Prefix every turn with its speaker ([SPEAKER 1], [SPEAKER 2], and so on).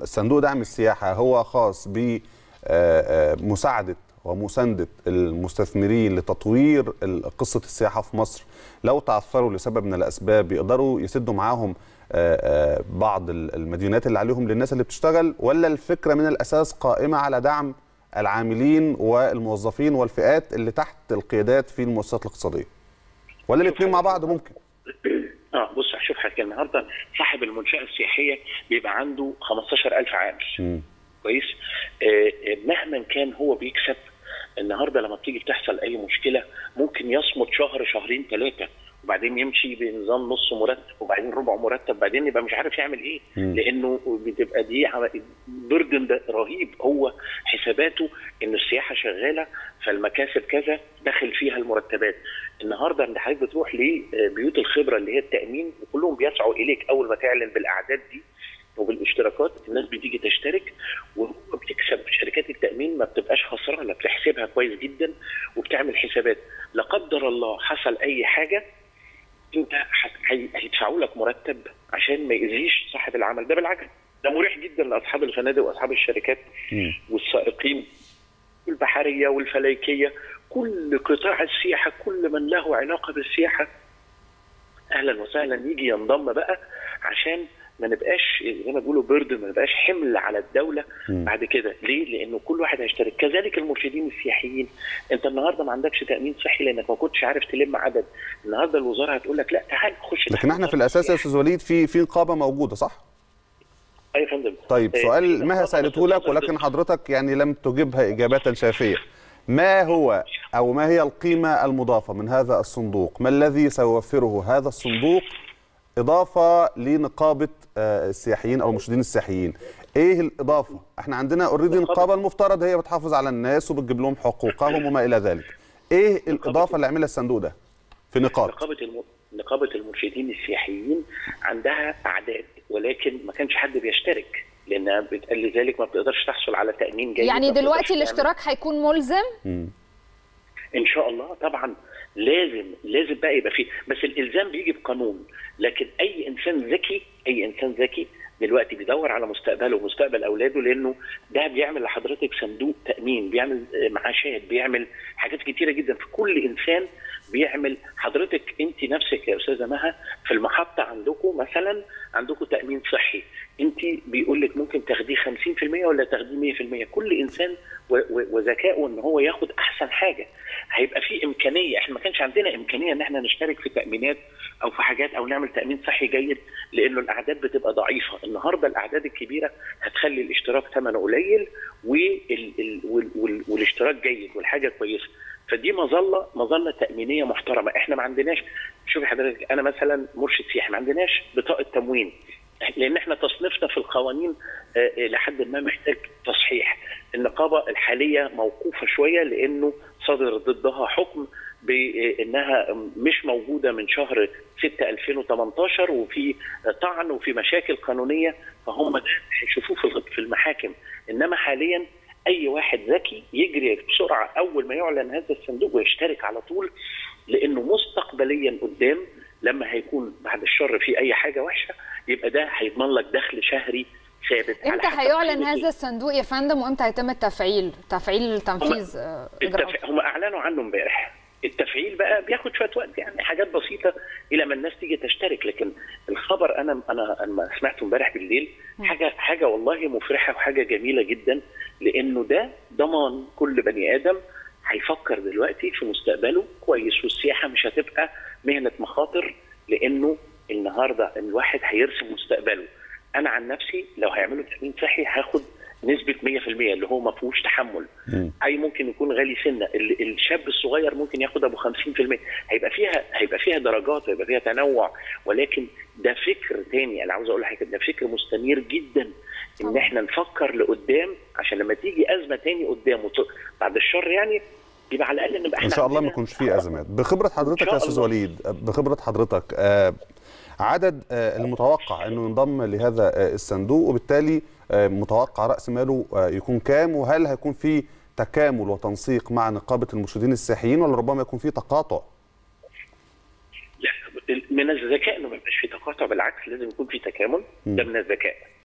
[SPEAKER 1] صندوق دعم السياحه هو خاص بمساعده ومسانده المستثمرين لتطوير قصه السياحه في مصر لو تعثروا لسبب من الاسباب يقدروا يسدوا معاهم بعض المديونات اللي عليهم للناس اللي بتشتغل ولا الفكره من الاساس قائمه على دعم العاملين والموظفين والفئات اللي تحت القيادات في المؤسسات الاقتصاديه ولا الاثنين مع بعض ممكن
[SPEAKER 2] اه بص شوف حضرتك النهارده صاحب المنشاه السياحيه بيبقى عنده 15000 عامل كويس آه مهما كان هو بيكسب النهارده لما بتيجي بتحصل اي مشكله ممكن يصمد شهر شهرين ثلاثه وبعدين يمشي بنظام نص مرتب وبعدين ربع مرتب بعدين يبقى مش عارف يعمل ايه م. لانه بتبقى دي بردن ده رهيب هو حساباته ان السياحه شغاله فالمكاسب كذا داخل فيها المرتبات النهارده انت حضرتك بتروح لبيوت الخبره اللي هي التامين وكلهم بيسعوا اليك اول ما تعلن بالاعداد دي وبالاشتراكات الناس بتيجي تشترك وبتكسب شركات التامين ما بتبقاش خسرانه بتحسبها كويس جدا وبتعمل حسابات لا قدر الله حصل اي حاجه انت هيدفعوا لك مرتب عشان ما يأذيش صاحب العمل ده بالعكس ده مريح جدا لاصحاب الفنادق واصحاب الشركات م. والسائقين والبحريه والفليكيه كل قطاع السياحه كل من له علاقه بالسياحه اهلا وسهلا يجي ينضم بقى عشان ما نبقاش زي ما بيقولوا بيردن ما نبقاش حمل على الدوله م. بعد كده ليه؟ لانه كل واحد هيشترك كذلك المرشدين السياحيين انت النهارده ما عندكش تامين صحي لانك ما كنتش عارف تلم عدد النهارده الوزاره هتقول لك لا تعال خش
[SPEAKER 1] لكن احنا في الاساس يا استاذ وليد في في نقابه موجوده صح؟
[SPEAKER 2] ايوه يا فندم
[SPEAKER 1] طيب سؤال مها سالته لك ولكن حضرتك يعني لم تجبها اجابه شافيه ما هو او ما هي القيمه المضافه من هذا الصندوق؟ ما الذي سيوفره هذا الصندوق اضافه لنقابه السياحيين او المرشدين السياحيين ايه الاضافه احنا عندنا اوريدي نقابه المفترض هي بتحافظ على الناس وبتجيب لهم حقوقهم وما الى ذلك ايه الاضافه اللي عملها الصندوق ده في نقاط
[SPEAKER 2] نقابه الم... نقابه المرشدين السياحيين عندها اعداد ولكن ما كانش حد بيشترك لانها لذلك ما بتقدرش تحصل على تامين جيد
[SPEAKER 3] يعني دلوقتي الاشتراك هيكون ملزم
[SPEAKER 1] م.
[SPEAKER 2] ان شاء الله طبعا لازم لازم بقى يبقى فيه بس الالزام بيجي بقانون لكن اي انسان ذكي اي انسان ذكي دلوقتي بيدور على مستقبله ومستقبل اولاده لانه ده بيعمل لحضرتك صندوق تامين بيعمل معاشات بيعمل حاجات كتيره جدا في كل انسان بيعمل حضرتك انت نفسك يا استاذه مها في المحطه عندكم مثلا عندكم تامين صحي انت بيقول لك ممكن تاخديه 50% ولا تاخديه 100% كل انسان وذكائه ان هو ياخد احسن حاجه هيبقى في امكانيه احنا ما كانش عندنا امكانيه ان احنا نشترك في تامينات او في حاجات او نعمل تامين صحي جيد لانه الاعداد بتبقى ضعيفه النهارده الاعداد الكبيره هتخلي الاشتراك ثمنه قليل والاشتراك جيد والحاجه كويسه فدي مظله مظله تامينيه محترمه احنا ما عندناش شوفي حضرتك انا مثلا مرشد سياحي ما عندناش بطاقه تموين لان احنا تصنيفنا في القوانين لحد ما محتاج تصحيح النقابه الحاليه موقوفه شويه لانه صدر ضدها حكم بانها مش موجوده من شهر 6 2018 وفي طعن وفي مشاكل قانونيه فهم ده هيشوفوه في المحاكم انما حاليا اي واحد ذكي يجري بسرعه اول ما يعلن هذا الصندوق ويشترك على طول لانه مستقبليا قدام لما هيكون بعد الشر في اي حاجه وحشه يبقى ده هيضمن لك دخل شهري ثابت
[SPEAKER 3] امتى هيعلن هذا الصندوق يا فندم وامتى هيتم التفعيل تفعيل تنفيذ
[SPEAKER 2] اجراءات هم اعلنوا عنه امبارح التفعيل بقى بياخد شويه وقت يعني حاجات بسيطه الى ما الناس تيجي تشترك لكن الخبر انا انا لما سمعته امبارح بالليل حاجه حاجه والله مفرحه وحاجه جميله جدا لانه ده ضمان كل بني ادم هيفكر دلوقتي في مستقبله كويس والسياحه مش هتبقى مهنه مخاطر لانه النهارده الواحد هيرسم مستقبله انا عن نفسي لو هيعملوا تامين صحي هاخد نسبه 100% اللي هو ما فيهوش تحمل
[SPEAKER 1] م.
[SPEAKER 2] اي ممكن يكون غالي سنه الشاب الصغير ممكن ياخد ابو 50% هيبقى فيها هيبقى فيها درجات ويبقى فيها تنوع ولكن ده فكر تاني انا عاوز اقول لحضرتك ده فكر مستنير جدا ان احنا نفكر لقدام عشان لما تيجي ازمه تاني قدام وت... بعد الشر يعني يبقى على الاقل نبقى احنا
[SPEAKER 1] ان شاء الله ما يكونش فيه ازمات بخبره حضرتك يا استاذ وليد بخبره حضرتك آه عدد آه المتوقع انه ينضم لهذا الصندوق وبالتالي متوقع راس ماله يكون كام وهل هيكون في تكامل وتنسيق مع نقابه المرشدين السياحيين ولا ربما يكون في تقاطع؟
[SPEAKER 2] لا من الذكاء انه ما يبقاش في تقاطع بالعكس لازم يكون في تكامل ده من الذكاء